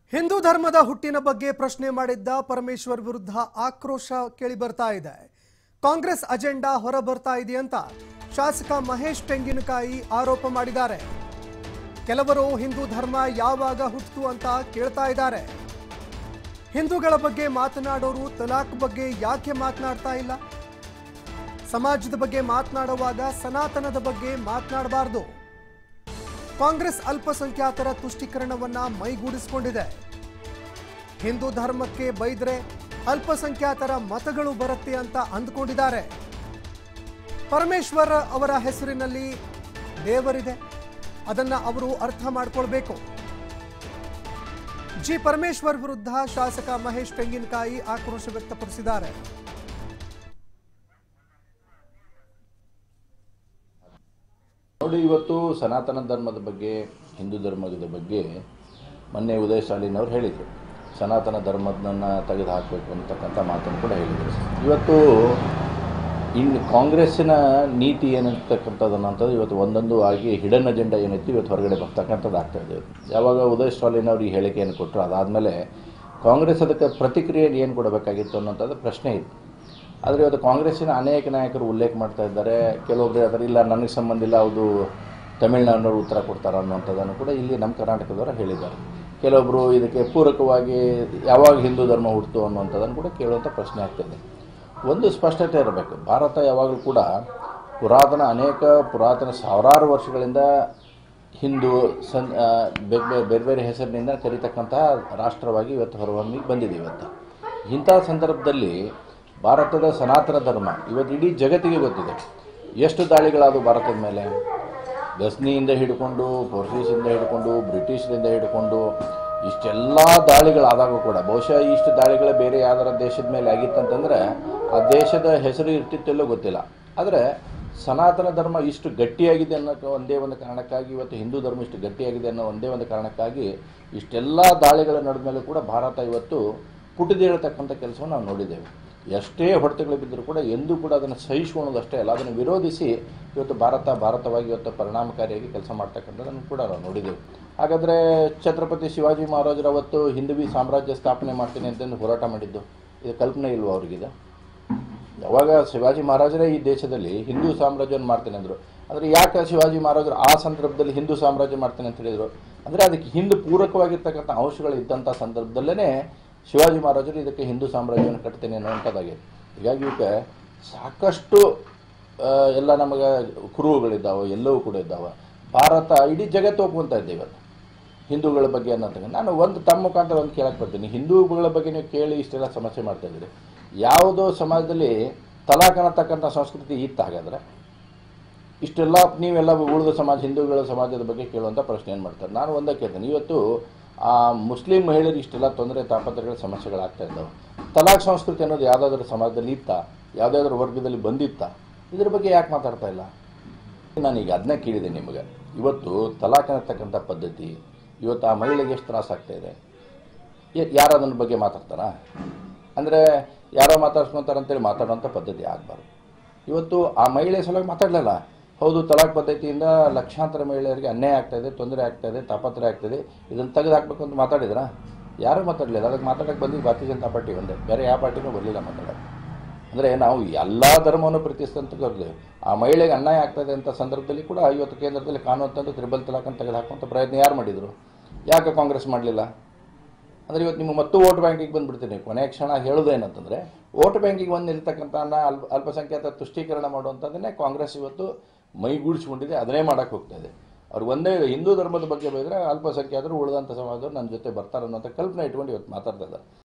ಹಿಂದೂ ಧರ್ಮದ ಹುಟ್ಟಿನ ಬಗ್ಗೆ ಪ್ರಶ್ನೆ ಮಾಡಿದ್ದ ಪರಮೇಶ್ವರ್ ವಿರುದ್ಧ ಆಕ್ರೋಶ ಕೇಳಿ ಬರ್ತಾ ಇದೆ ಕಾಂಗ್ರೆಸ್ ಅಜೆಂಡಾ ಹೊರ ಬರ್ತಾ ಇದೆಯಂತ ಶಾಸಕ ಮಹೇಶ್ ತೆಂಗಿನಕಾಯಿ ಆರೋಪ ಮಾಡಿದ್ದಾರೆ ಕೆಲವರು ಹಿಂದೂ ಧರ್ಮ ಯಾವಾಗ ಹುಟ್ಟಿತು ಅಂತ ಕೇಳ್ತಾ ಇದ್ದಾರೆ ಹಿಂದೂಗಳ ಬಗ್ಗೆ ಮಾತನಾಡೋರು ತಲಾಕ್ ಬಗ್ಗೆ ಯಾಕೆ ಮಾತನಾಡ್ತಾ ಇಲ್ಲ ಸಮಾಜದ ಬಗ್ಗೆ ಮಾತನಾಡುವಾಗ ಸನಾತನದ ಬಗ್ಗೆ ಮಾತನಾಡಬಾರ್ದು ಕಾಂಗ್ರೆಸ್ ಅಲ್ಪಸಂಖ್ಯಾತರ ತುಷ್ಟೀಕರಣವನ್ನ ಮೈಗೂಡಿಸಿಕೊಂಡಿದೆ ಹಿಂದೂ ಧರ್ಮಕ್ಕೆ ಬೈದ್ರೆ ಅಲ್ಪಸಂಖ್ಯಾತರ ಮತಗಳು ಬರುತ್ತೆ ಅಂತ ಅಂದ್ಕೊಂಡಿದ್ದಾರೆ ಪರಮೇಶ್ವರ್ ಅವರ ಹೆಸರಿನಲ್ಲಿ ದೇವರಿದೆ ಅದನ್ನ ಅವರು ಅರ್ಥ ಮಾಡ್ಕೊಳ್ಬೇಕು ಜಿ ಪರಮೇಶ್ವರ್ ವಿರುದ್ಧ ಶಾಸಕ ಮಹೇಶ್ ತೆಂಗಿನಕಾಯಿ ಆಕ್ರೋಶ ವ್ಯಕ್ತಪಡಿಸಿದ್ದಾರೆ ನೋಡಿ ಇವತ್ತು ಸನಾತನ ಧರ್ಮದ ಬಗ್ಗೆ ಹಿಂದೂ ಧರ್ಮದ ಬಗ್ಗೆ ಮೊನ್ನೆ ಉದಯ ಸ್ಟಾಲಿನ್ ಅವರು ಹೇಳಿದರು ಸನಾತನ ಧರ್ಮದನ್ನ ತೆಗೆದು ಹಾಕಬೇಕು ಅಂತಕ್ಕಂಥ ಮಾತನ್ನು ಕೂಡ ಹೇಳಿದರು ಇವತ್ತು ಇನ್ನು ಕಾಂಗ್ರೆಸ್ಸಿನ ನೀತಿ ಏನಂತಕ್ಕಂಥದ್ದನ್ನಂಥದ್ದು ಇವತ್ತು ಒಂದೊಂದು ಆಗಿ ಹಿಡನ್ ಅಜೆಂಡಾ ಏನೈತಿ ಇವತ್ತು ಹೊರಗಡೆ ಬರ್ತಕ್ಕಂಥದ್ದು ಆಗ್ತಾ ಇದೆ ಯಾವಾಗ ಉದಯ ಸ್ಟಾಲಿನ್ ಅವರು ಈ ಹೇಳಿಕೆಯನ್ನು ಕೊಟ್ಟರು ಅದಾದಮೇಲೆ ಕಾಂಗ್ರೆಸ್ ಅದಕ್ಕೆ ಪ್ರತಿಕ್ರಿಯೆ ಏನು ಕೊಡಬೇಕಾಗಿತ್ತು ಅನ್ನೋಂಥದ್ದು ಪ್ರಶ್ನೆ ಇತ್ತು ಆದರೆ ಇವತ್ತು ಕಾಂಗ್ರೆಸ್ಸಿನ ಅನೇಕ ನಾಯಕರು ಉಲ್ಲೇಖ ಮಾಡ್ತಾ ಇದ್ದಾರೆ ಕೆಲವೊಬ್ಬರು ಅದರ ಇಲ್ಲ ನನಗೆ ಸಂಬಂಧ ಇಲ್ಲ ಅದು ತಮಿಳುನಾಡಿನವರು ಉತ್ತರ ಕೊಡ್ತಾರೆ ಅನ್ನುವಂಥದ್ದನ್ನು ಕೂಡ ಇಲ್ಲಿ ನಮ್ಮ ಕರ್ನಾಟಕದವರು ಹೇಳಿದ್ದಾರೆ ಕೆಲವೊಬ್ಬರು ಇದಕ್ಕೆ ಪೂರಕವಾಗಿ ಯಾವಾಗ ಹಿಂದೂ ಧರ್ಮ ಹುಟ್ಟಿತು ಅನ್ನುವಂಥದ್ದನ್ನು ಕೂಡ ಕೇಳುವಂಥ ಪ್ರಶ್ನೆ ಆಗ್ತಾಯಿದೆ ಒಂದು ಸ್ಪಷ್ಟತೆ ಇರಬೇಕು ಭಾರತ ಯಾವಾಗಲೂ ಕೂಡ ಪುರಾತನ ಅನೇಕ ಪುರಾತನ ಸಾವಿರಾರು ವರ್ಷಗಳಿಂದ ಹಿಂದೂ ಸನ್ ಆ, ಬೇರೆ ಬೇರೆ ಬೇರೆ ಬೇರೆ ಹೆಸರಿನಿಂದ ಕರೀತಕ್ಕಂತಹ ರಾಷ್ಟ್ರವಾಗಿ ಇವತ್ತು ಹೊರಹೊಮ್ಮಿಗೆ ಬಂದಿದೆ ಇವತ್ತು ಇಂಥ ಸಂದರ್ಭದಲ್ಲಿ ಭಾರತದ ಸನಾತನ ಧರ್ಮ ಇವತ್ತು ಇಡೀ ಜಗತ್ತಿಗೆ ಗೊತ್ತಿದೆ ಎಷ್ಟು ದಾಳಿಗಳಾದವು ಭಾರತದ ಮೇಲೆ ಗಸ್ನಿಯಿಂದ ಹಿಡ್ಕೊಂಡು ಪೋರ್ಚುಗೀಸಿಂದ ಹಿಡ್ಕೊಂಡು ಬ್ರಿಟಿಷರಿಂದ ಹಿಡ್ಕೊಂಡು ಇಷ್ಟೆಲ್ಲ ದಾಳಿಗಳಾದಾಗ ಕೂಡ ಬಹುಶಃ ಇಷ್ಟು ದಾಳಿಗಳು ಬೇರೆ ಯಾವ್ದಾರ ದೇಶದ ಮೇಲೆ ಆಗಿತ್ತಂತಂದ್ರೆ ಆ ದೇಶದ ಹೆಸರು ಇರ್ತಿತ್ತೆಲ್ಲೋ ಗೊತ್ತಿಲ್ಲ ಆದರೆ ಸನಾತನ ಧರ್ಮ ಇಷ್ಟು ಗಟ್ಟಿಯಾಗಿದೆ ಅನ್ನೋ ಒಂದೇ ಒಂದು ಕಾರಣಕ್ಕಾಗಿ ಇವತ್ತು ಹಿಂದೂ ಧರ್ಮ ಇಷ್ಟು ಗಟ್ಟಿಯಾಗಿದೆ ಅನ್ನೋ ಒಂದೇ ಒಂದು ಕಾರಣಕ್ಕಾಗಿ ಇಷ್ಟೆಲ್ಲ ದಾಳಿಗಳ ನಡೆದ ಮೇಲೆ ಕೂಡ ಭಾರತ ಇವತ್ತು ಪುಟಿದೇಳ್ತಕ್ಕಂಥ ಕೆಲಸವನ್ನು ನಾವು ನೋಡಿದ್ದೇವೆ ಎಷ್ಟೇ ಹೊಡೆತಗಳು ಬಿದ್ದರೂ ಕೂಡ ಎಂದೂ ಕೂಡ ಅದನ್ನು ಸಹಿಸಿಕೊಳ್ಳೋದಷ್ಟೇ ಅಲ್ಲ ಅದನ್ನು ವಿರೋಧಿಸಿ ಇವತ್ತು ಭಾರತ ಭಾರತವಾಗಿ ಇವತ್ತು ಪರಿಣಾಮಕಾರಿಯಾಗಿ ಕೆಲಸ ಮಾಡ್ತಕ್ಕಂಥದ್ದನ್ನು ಕೂಡ ನಾವು ನೋಡಿದ್ದೇವೆ ಹಾಗಾದರೆ ಛತ್ರಪತಿ ಶಿವಾಜಿ ಮಹಾರಾಜರು ಅವತ್ತು ಹಿಂದವಿ ಸಾಮ್ರಾಜ್ಯ ಸ್ಥಾಪನೆ ಮಾಡ್ತೀನಿ ಅಂತಂದು ಹೋರಾಟ ಮಾಡಿದ್ದು ಇದು ಕಲ್ಪನೆ ಇಲ್ವಾ ಅವ್ರಿಗಿದೆ ಯಾವಾಗ ಶಿವಾಜಿ ಮಹಾರಾಜರೇ ಈ ದೇಶದಲ್ಲಿ ಹಿಂದೂ ಸಾಮ್ರಾಜ್ಯವನ್ನು ಮಾಡ್ತೇನೆ ಅಂದರು ಅಂದರೆ ಯಾಕೆ ಶಿವಾಜಿ ಮಹಾರಾಜರು ಆ ಸಂದರ್ಭದಲ್ಲಿ ಹಿಂದೂ ಸಾಮ್ರಾಜ್ಯ ಮಾಡ್ತೇನೆ ಅಂತ ಹೇಳಿದರು ಅಂದರೆ ಅದಕ್ಕೆ ಹಿಂದೂ ಪೂರಕವಾಗಿರ್ತಕ್ಕಂಥ ಅಂಶಗಳು ಇದ್ದಂಥ ಸಂದರ್ಭದಲ್ಲೇ ಶಿವಾಜಿ ಮಹಾರಾಜರು ಇದಕ್ಕೆ ಹಿಂದೂ ಸಾಮ್ರಾಜ್ಯವನ್ನು ಕಟ್ತೇನೆ ಅನ್ನುವಂಥದ್ದಾಗಿದೆ ಹೀಗಾಗಿ ಇವಕ್ಕೆ ಸಾಕಷ್ಟು ಆ, ಎಲ್ಲ ನಮಗೆ ಕುರುಹುಗಳಿದ್ದಾವೆ ಎಲ್ಲವೂ ಕೂಡ ಇದ್ದಾವೆ ಭಾರತ ಇಡೀ ಜಗತ್ತು ಒಪ್ಕೊಂತ ಇದ್ದೆ ಇವತ್ತು ಹಿಂದೂಗಳ ಬಗ್ಗೆ ಅನ್ನೋಂಥ ನಾನು ಒಂದು ತಮ್ಮ ಮುಖಾಂತರ ಒಂದು ಕೇಳಕ್ಕೆ ಬರ್ತೀನಿ ಹಿಂದೂಗಳ ಬಗ್ಗೆ ನೀವು ಕೇಳಿ ಇಷ್ಟೆಲ್ಲ ಸಮಸ್ಯೆ ಮಾಡ್ತಾ ಇದ್ದೀರಿ ಯಾವುದೋ ಸಮಾಜದಲ್ಲಿ ತಲಾಕ್ ಅನ್ನತಕ್ಕಂಥ ಸಂಸ್ಕೃತಿ ಇತ್ತು ಹಾಗಾದ್ರೆ ಇಷ್ಟೆಲ್ಲ ನೀವೆಲ್ಲ ಉಳಿದ ಸಮಾಜ ಹಿಂದೂಗಳ ಸಮಾಜದ ಬಗ್ಗೆ ಕೇಳುವಂಥ ಪ್ರಶ್ನೆ ಏನು ಮಾಡ್ತಾರೆ ನಾನು ಒಂದೇ ಕೇಳ್ತೀನಿ ಇವತ್ತು ಆ ಮುಸ್ಲಿಂ ಮಹಿಳೆಯರಿಗೆ ಇಷ್ಟೆಲ್ಲ ತೊಂದರೆ ತಾಪತ್ರಗಳ ಸಮಸ್ಯೆಗಳಾಗ್ತಾ ಇದ್ದಾವೆ ತಲಾಕ್ ಸಂಸ್ಕೃತಿ ಅನ್ನೋದು ಯಾವುದಾದ್ರೂ ಸಮಾಜದಲ್ಲಿ ಇತ್ತಾ ಯಾವುದಾದ್ರೂ ವರ್ಗದಲ್ಲಿ ಬಂದಿತ್ತಾ ಇದ್ರ ಬಗ್ಗೆ ಯಾಕೆ ಮಾತಾಡ್ತಾ ಇಲ್ಲ ನಾನೀಗ ಅದನ್ನ ಕೇಳಿದೆ ನಿಮಗೆ ಇವತ್ತು ತಲಾಕ್ ಅನ್ನತಕ್ಕಂಥ ಪದ್ಧತಿ ಇವತ್ತು ಆ ಮಹಿಳೆಗೆ ಎಷ್ಟು ತ್ರಾಸ ಆಗ್ತಾ ಇದೆ ಯ- ಯಾರು ಅದನ್ನ ಬಗ್ಗೆ ಮಾತಾಡ್ತಾರಾ ಅಂದರೆ ಯಾರೋ ಮಾತಾಡ್ಸ್ಕೊಂತಾರೆ ಅಂತೇಳಿ ಮಾತಾಡುವಂಥ ಪದ್ಧತಿ ಆಗಬಾರ್ದು ಇವತ್ತು ಆ ಮಹಿಳೆ ಸಲುವಾಗಿ ಮಾತಾಡಲಿಲ್ಲ ಹೌದು ತಲಾಕ್ ಪದ್ಧತಿಯಿಂದ ಲಕ್ಷಾಂತರ ಮಹಿಳೆಯರಿಗೆ ಅನ್ಯಾಯ ಆಗ್ತಾ ಇದೆ ತೊಂದರೆ ಆಗ್ತಾ ಇದೆ ತಾಪತ್ರೆ ಆಗ್ತದೆ ಇದನ್ನು ತೆಗೆದು ಹಾಕ್ಬೇಕು ಅಂತ ಮಾತಾಡಿದ್ರಾ ಯಾರೂ ಮಾತಾಡಲಿಲ್ಲ ಅದಕ್ಕೆ ಮಾತಾಡಕ್ಕೆ ಬಂದಿದ್ದು ಭಾರತೀಯ ಜನತಾ ಪಾರ್ಟಿ ಒಂದೇ ಬೇರೆ ಯಾವ ಪಾರ್ಟಿನೂ ಬರಲಿಲ್ಲ ಮಾತಾಡೋಕ್ಕೆ ಅಂದರೆ ನಾವು ಎಲ್ಲ ಧರ್ಮವನ್ನು ಪ್ರೀತಿಸ್ತಂತ ಕರೆದೇವೆ ಆ ಮಹಿಳೆಗೆ ಅನ್ಯಾಯ ಆಗ್ತದೆ ಅಂತ ಸಂದರ್ಭದಲ್ಲಿ ಕೂಡ ಇವತ್ತು ಕೇಂದ್ರದಲ್ಲಿ ಕಾನೂನು ತಂದು ತ್ರಿಬಲ್ ತಲಾಖನ್ನು ತೆಗೆದು ಹಾಕುವಂಥ ಪ್ರಯತ್ನ ಯಾರು ಮಾಡಿದರು ಯಾಕೆ ಕಾಂಗ್ರೆಸ್ ಮಾಡಲಿಲ್ಲ ಅಂದರೆ ಇವತ್ತು ನಿಮ್ಮ ಮತ್ತು ವೋಟ್ ಬ್ಯಾಂಕಿಗೆ ಬಂದುಬಿಡ್ತೀನಿ ಕೊನೆಯ ಕ್ಷಣ ಹೇಳೋದೇನಂತಂದರೆ ವೋಟ್ ಬ್ಯಾಂಕಿಗೆ ಬಂದು ನಿಲ್ತಕ್ಕಂಥ ಅಲ್ಪ ಅಲ್ಪಸಂಖ್ಯಾತ ತುಷ್ಟೀಕರಣ ಮಾಡುವಂಥದ್ದನ್ನೇ ಕಾಂಗ್ರೆಸ್ ಇವತ್ತು ಮೈಗೂಡಿಸ್ಕೊಂಡಿದೆ ಅದನ್ನೇ ಮಾಡೋಕ್ಕೆ ಹೋಗ್ತಾ ಇದೆ ಅವ್ರಿಗೆ ಒಂದೇ ಹಿಂದೂ ಧರ್ಮದ ಬಗ್ಗೆ ಬೈದರೆ ಅಲ್ಪಸಂಖ್ಯಾತರು ಉಳಿದಂಥ ಸಮಾಜದವ್ರು ನನ್ನ ಜೊತೆ ಬರ್ತಾರೆ ಅನ್ನೋಂಥ ಕಲ್ಪನೆ ಇಟ್ಕೊಂಡು ಇವತ್ತು ಮಾತಾಡ್ತಾ ಇದ್ದಾರೆ